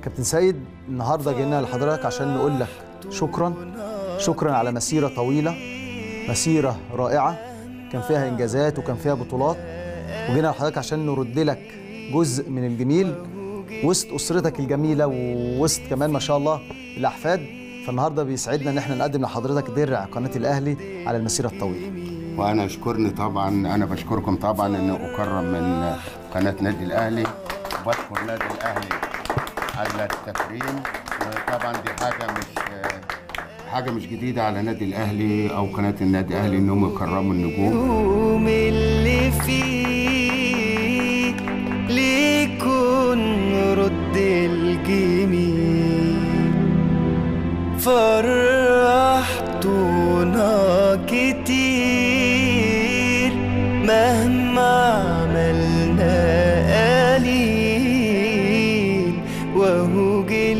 كابتن سيد النهارده جينا لحضرتك عشان نقول لك شكرا شكرا على مسيره طويله مسيره رائعه كان فيها انجازات وكان فيها بطولات وجينا لحضرتك عشان نرد لك جزء من الجميل وسط اسرتك الجميله ووسط كمان ما شاء الله الاحفاد فالنهارده بيسعدنا ان احنا نقدم لحضرتك درع قناه الاهلي على المسيره الطويله وانا اشكرني طبعا انا بشكركم طبعا ان اكرم من قناه نادي الاهلي وبشكر نادي الاهلي على التكريم وطبعا دي حاجه مش حاجه مش جديده على نادي الاهلي او قناه النادي الاهلي انهم يكرموا النجوم يوم اللي فيه ليكون رد الجميل فرحتونا كتير مهما عملنا قليل وهو جه